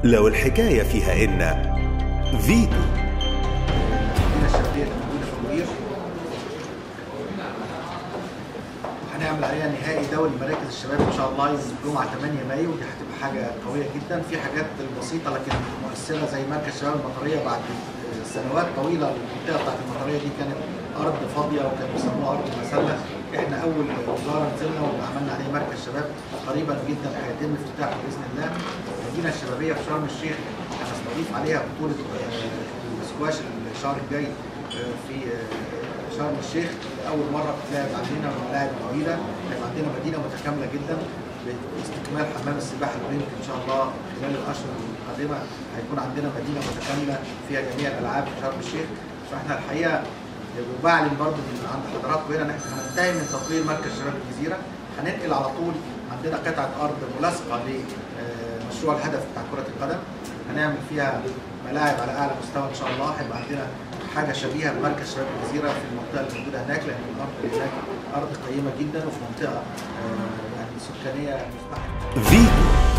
لو الحكاية فيها إن فيتو المدينه الشبابيه اللي موجوده في المدير هنعمل عليها نهائي دوري مراكز الشباب ان شاء الله يوم الجمعه 8 مايو ودي هتبقى حاجه قويه جدا في حاجات بسيطه لكن مؤثره زي مركز شباب المطريه بعد سنوات طويله المنطقه بتاعت المطريه دي كانت ارض فاضيه وكانوا بيسموها ارض مسله احنا اول وزاره نزلنا وعملنا عليه مركز شباب قريبا جدا هيتم افتتاحه باذن الله المدينه الشبابيه في شرم الشيخ هنستضيف عليها بطوله آه، السكواش الشهر الجاي آه، في آه، شرم الشيخ اول مره بتلعب عندنا ملاعب طويله هيبقى عندنا مدينه متكامله جدا باستكمال حمام السباحه الاولمبي ان شاء الله خلال الاشهر القادمه هيكون عندنا مدينه متكامله فيها جميع الالعاب في شرم الشيخ فاحنا الحقيقه وبعلن برضه من عند حضراتكم هنا ان احنا هننتهي من تطوير مركز شباب الجزيره هننقل على طول عندنا قطعه ارض ملاصقه لمشروع الهدف بتاع كره القدم هنعمل فيها ملاعب على اعلى مستوى ان شاء الله هيبقى عندنا حاجه شبيهه بمركز شباب الجزيره في المنطقه اللي موجوده هناك لان الارض اللي هناك ارض قيمه جدا وفي منطقه آه، يعني سكانيه مزدحمه فيتو